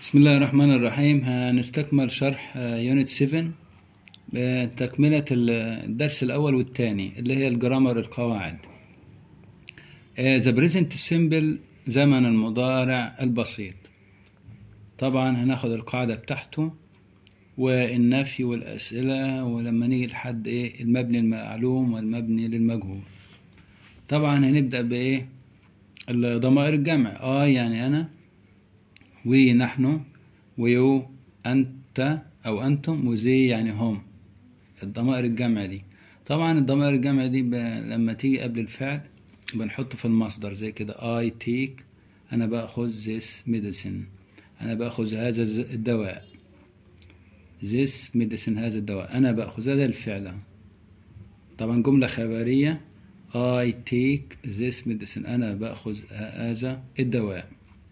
بسم الله الرحمن الرحيم هنستكمل شرح يونت 7 بتكملة الدرس الأول والثاني اللي هي الجرامر القواعد The present simple زمن المضارع البسيط طبعا هناخد القاعدة بتاعته والنفي والأسئلة ولما نيجي لحد إيه المبني المعلوم والمبني للمجهول طبعا هنبدأ بإيه الضمائر الجمع آه يعني أنا وي نحن ويو أنت أو أنتم وزي يعني هم الضمائر الجمع دي طبعا الضمائر الجمع دي ب... لما تيجي قبل الفعل بنحطه في المصدر زي كده I take أنا بأخذ this medicine أنا بأخذ هذا الدواء this medicine هذا الدواء أنا بأخذ هذا الفعل طبعا جملة خبرية I take this medicine أنا بأخذ هذا الدواء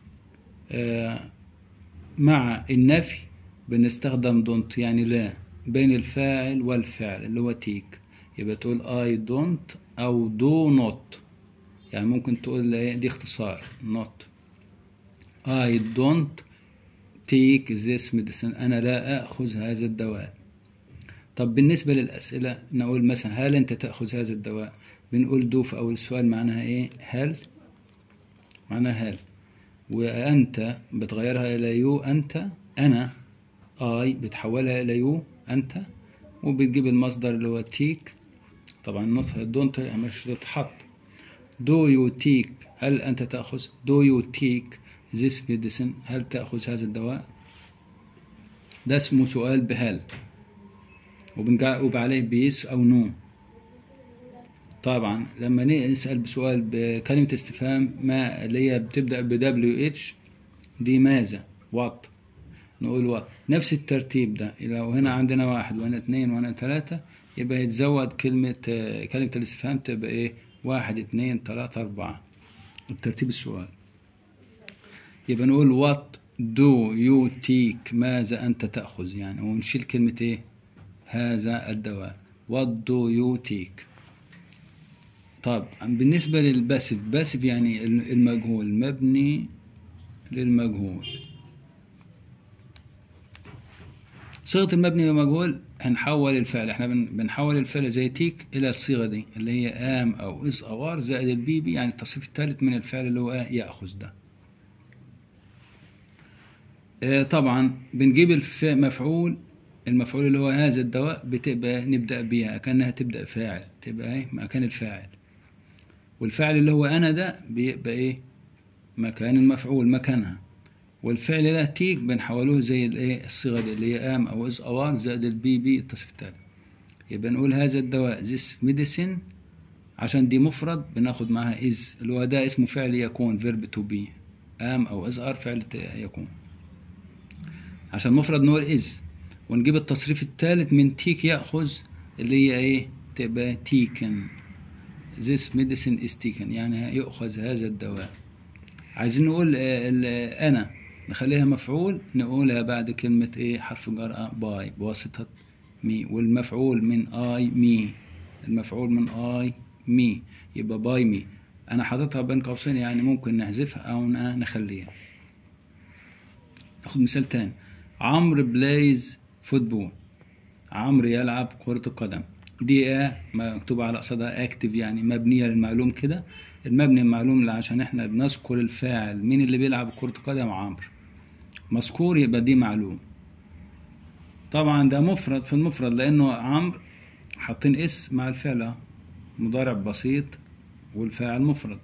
مع النفي بنستخدم don't يعني لا بين الفاعل والفعل اللي هو تيك يبقى تقول I don't أو do not يعني ممكن تقول دي اختصار not I don't take this medicine أنا لا أخذ هذا الدواء طب بالنسبة للأسئلة نقول مثلا هل أنت تأخذ هذا الدواء بنقول دو في أول السؤال معناها إيه هل معناها هل وأنت بتغيرها إلى يو أنت أنا آي بتحولها إلى يو أنت وبتجيب المصدر اللي هو تيك طبعا النطق دونت مش تتحط دو يو تيك هل أنت تأخذ دو يو تيك this medicine هل تأخذ هذا الدواء ده اسمه سؤال بهل وبنجاوب عليه بيس أو نو طبعا لما نسأل بسؤال بكلمة استفهام ما اللي هي بتبدأ ب WH دي ماذا وات نقول وات نفس الترتيب ده لو هنا عندنا واحد وهنا اتنين وهنا تلاتة يبقى يتزود كلمة كلمة الاستفهام تبقى ايه واحد اتنين تلاتة أربعة الترتيب السؤال يبقى نقول وات دو يو تيك ماذا أنت تأخذ يعني ونشيل كلمة ايه هذا الدواء وات دو يو تيك طب بالنسبة للباسف باسف يعني المجهول مبني للمجهول صيغة المبني للمجهول هنحول الفعل احنا بنحول الفعل زي تيك إلى الصيغة دي اللي هي آم أو إز أوار زائد البي بي يعني التصريف الثالث من الفعل اللي هو يأخذ ده اه طبعا بنجيب المفعول المفعول اللي هو هذا الدواء بتبقى نبدأ بيها كأنها تبدأ فاعل تبقى ايه مكان الفاعل والفعل اللي هو أنا ده بيبقى إيه مكان المفعول مكانها والفعل ده تيك بنحولوه زي الإيه الصيغة دي اللي هي آم أو إز أوار زائد البي بي التصريف التالي يبقى نقول هذا الدواء this medicine عشان دي مفرد بناخد معاها إز اللي هو ده اسمه فعل يكون فيرب تو بي آم أو إز أر فعل يكون عشان مفرد نقول إز ونجيب التصريف الثالث من تيك يأخذ اللي هي إيه تبقى تيكن this medicine is taken يعني يؤخذ هذا الدواء عايزين نقول أنا نخليها مفعول نقولها بعد كلمة إيه حرف جر باي بواسطة مي والمفعول من آي مي المفعول من آي مي يبقى باي مي أنا حاططها بين قوسين يعني ممكن نحذفها أو نخليها ناخد مثال تاني عمرو بلايز فوتبول عمرو يلعب كرة القدم دي ا مكتوبة على قصدها اكتف يعني مبنية للمعلوم كده المبني المعلوم عشان احنا بنذكر الفاعل مين اللي بيلعب كرة قدم عمرو مذكور يبقى دي معلوم طبعا ده مفرد في المفرد لانه عمرو حاطين اس مع الفعل مضارع بسيط والفاعل مفرد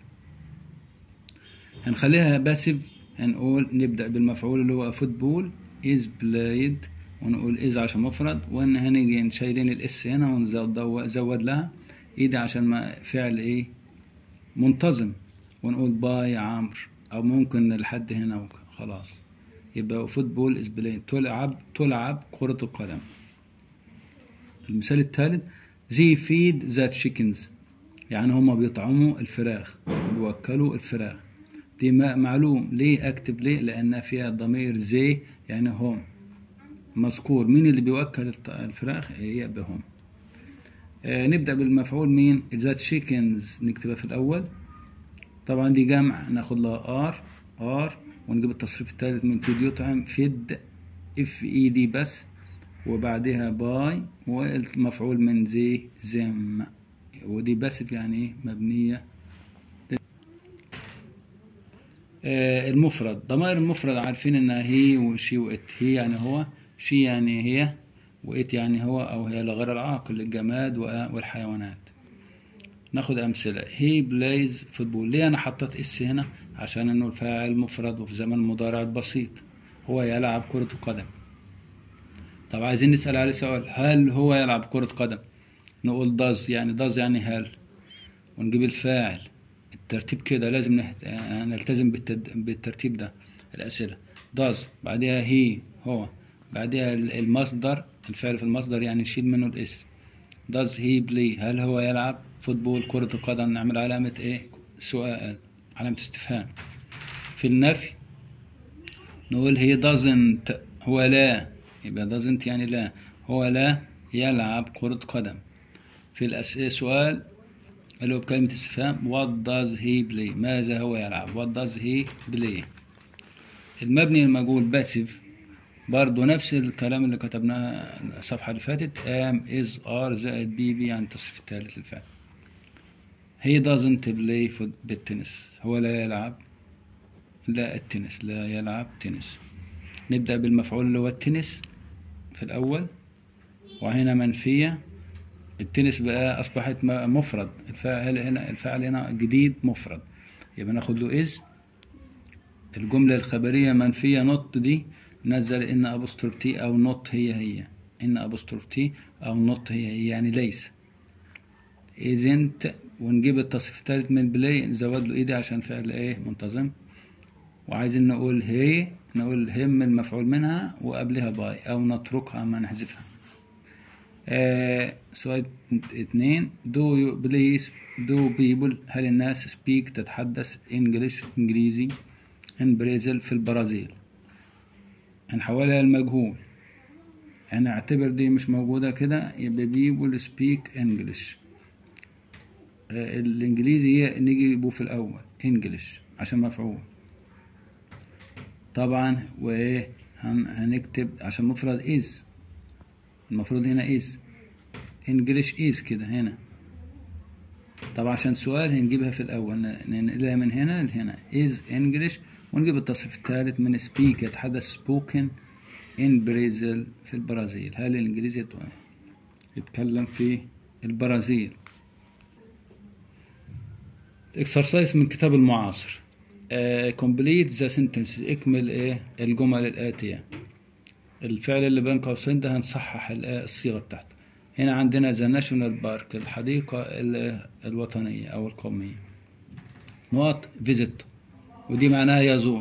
هنخليها باسف هنقول نبدأ بالمفعول اللي هو فوتبول is played ونقول إذا عشان مفرد وإن هنيجي شايلين الإس هنا ونزود لها إيدي عشان ما فعل إيه منتظم ونقول باي عمرو أو ممكن لحد هنا خلاص يبقى فوتبول إز بلاي تلعب تلعب كرة القدم المثال الثالث زي فيد ذات شيكنز يعني هما بيطعموا الفراخ بيوكلوا الفراخ دي معلوم ليه أكتب ليه لأن فيها ضمير زي يعني هم مذكور مين اللي بيوكل الفراخ هي بهم آه نبدأ بالمفعول مين ذات شيكنز نكتبها في الأول طبعا دي جمع ناخد لها ار ار ونجيب التصريف الثالث من فيد يطعم فيد اف اي دي بس وبعدها باي والمفعول من زي زم ودي باسف يعني ايه مبنية آه المفرد ضمائر المفرد عارفين انها هي وشي وات هي يعني هو شي يعني هي وات يعني هو او هي لغير العاقل الجماد والحيوانات ناخد امثله هي بلايز فوتبول ليه انا حطيت اس هنا عشان انه الفاعل مفرد وفي زمن المضارع البسيط هو يلعب كرة قدم طب عايزين نسأل عليه سؤال هل هو يلعب كرة قدم نقول داز يعني داز يعني هل ونجيب الفاعل الترتيب كده لازم نحت... نلتزم بالتد... بالترتيب ده الأسئلة داز بعدها هي هو بعدها المصدر الفعل في المصدر يعني نشيل منه الاسم داز هي بلاي هل هو يلعب فوتبول كرة القدم نعمل علامة ايه سؤال علامة استفهام في النفي نقول هي doesn't هو لا يبقى doesn't يعني لا هو لا يلعب كرة قدم في الأسئلة سؤال اللي هو بكلمة استفهام what does he play ماذا هو يلعب what does he play المبني المجهول باسف برضو نفس الكلام اللي كتبناه الصفحة اللي فاتت am is are زائد بي بي يعني التصريف الثالث للفعل he doesn't play foot بالتنس هو لا يلعب لا التنس لا يلعب تنس نبدأ بالمفعول اللي هو التنس في الأول وهنا منفية التنس بقى أصبحت مفرد الفاعل هنا الفاعل هنا جديد مفرد يبقى ناخد له إز الجملة الخبرية منفية نوت دي نزل إن أبوستروف تي أو نوت هي هي إن أبوستروف تي أو نوت هي هي يعني ليس إزنت ونجيب التصريف التالت من بلاي نزود له إيدي عشان فعل إيه منتظم وعايزين نقول هي نقول هم المفعول منها وقبلها باي أو نتركها ما نحذفها آه سؤال اتنين دو يو بليز دو بيبل هل الناس سبيك تتحدث انجليش انجليزي ان برازيل في البرازيل هنحولها المجهول هنعتبر دي مش موجودة كده يبقى بيبل سبيك انجليش آه الانجليزي نجيبه في الاول انجليش عشان مفعول طبعا وايه هنكتب عشان مفرد is المفروض هنا is English is كده هنا طبعا عشان سؤال هنجيبها في الأول ننقلها من هنا لهنا is English ونجيب التصريف الثالث من speak يتحدث spoken in Brazil في البرازيل هل الإنجليزي يتكلم في البرازيل exercise من كتاب المعاصر complete the sentence اكمل ايه الجمل الآتية الفعل اللي بين قوسين ده هنصحح الصيغة بتاعته هنا عندنا ذا ناشونال بارك الحديقة الوطنية أو القومية نقط فيزيت ودي معناها يزور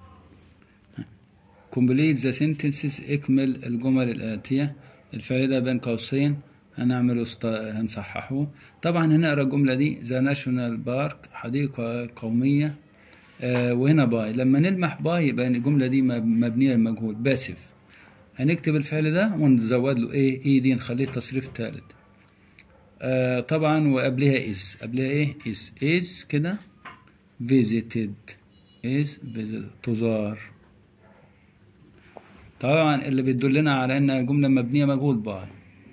complete the sentences اكمل الجمل الآتية الفعل ده بين قوسين هنعمله است... هنصححه طبعا هنقرا الجملة دي ذا ناشونال بارك حديقة قومية آه وهنا باي لما نلمح باي يبقى الجملة دي مبنية للمجهول باسف هنكتب الفعل ده ونزود له ايه اي دي نخليه التصريف الثالث آه طبعا وقبلها is قبلها ايه is is كده visited is visited تزار طبعا اللي بيدلنا على ان الجملة مبنية مجهول باي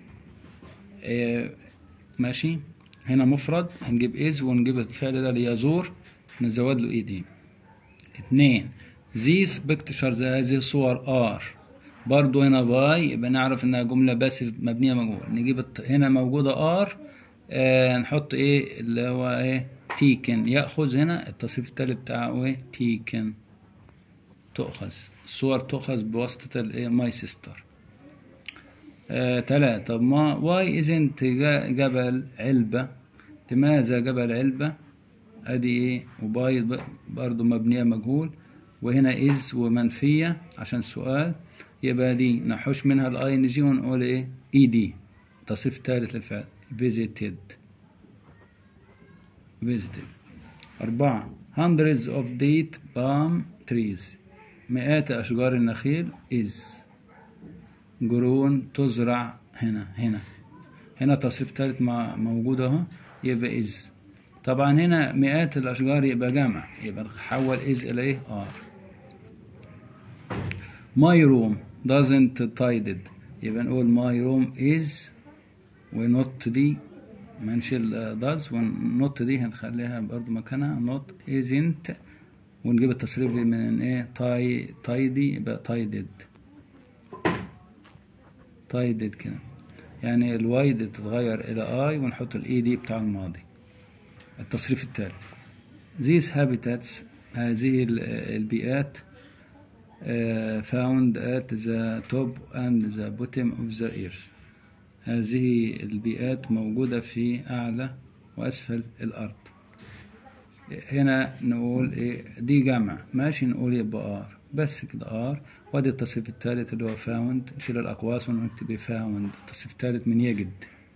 آه ماشي هنا مفرد هنجيب is ونجيب الفعل ده ليزور نزود له اي دي اتنين these pictures هذه الصور are برضو هنا باي يبقى نعرف انها جملة باسف مبنية مجهول نجيب هنا موجودة ار آه نحط ايه اللي هو ايه تيكن يأخذ هنا التصريف التالي بتاعه ايه تيكن تؤخذ الصور تؤخذ بواسطة الايه ماي سيستر آه تلاتة طب ما واي ازنت جبل علبة لماذا جبل علبة ادي ايه وباي برضو مبنية مجهول وهنا از ومنفية عشان سؤال يبقى دي نحوش منها الاي ان جي ونقول ايه اي دي تصريف ثالث للفعل visited visited أربعة hundreds of date palm trees مئات أشجار النخيل is جرون تزرع هنا هنا هنا تصريف ثالث موجود اهو يبقى is طبعا هنا مئات الأشجار يبقى جمع يبقى نحول is إلى ايه ار my room doesn't tidied يبقى نقول my room is ونوت دي ما نشيل does ونوت دي هنخليها برضو مكانها not isn't ونجيب التصريف من ايه تاي تايدي يبقى تايدد تايدد كده يعني الواي دي تتغير الى اي ونحط الاي دي بتاع الماضي التصريف الثالث these habitats هذه البيئات uh, found at the top and the bottom of the earth هذه البيئات موجودة في أعلى وأسفل الأرض هنا نقول إيه دي جمع ماشي نقول يبقى ار بس كده ار وادي التصريف الثالث اللي هو فاوند نشيل الأقواس ونكتب فاوند التصريف الثالث من يجد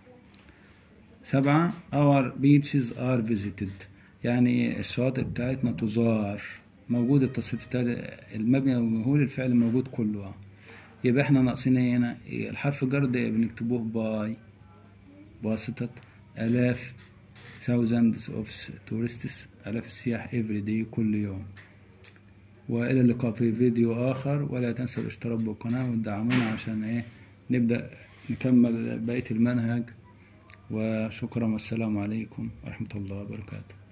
سبعة our beaches are visited يعني الشواطئ بتاعتنا تزار موجود التصريف الثالث المبني والمجهول الفعل موجود كله يبقى احنا ناقصين ايه هنا إيه الحرف الجر ده بنكتبوه باي بواسطة آلاف thousands of tourists آلاف السياح every day كل يوم وإلى اللقاء في فيديو آخر ولا تنسوا الاشتراك بالقناة وتدعمونا عشان إيه نبدأ نكمل بقية المنهج وشكرا والسلام عليكم ورحمة الله وبركاته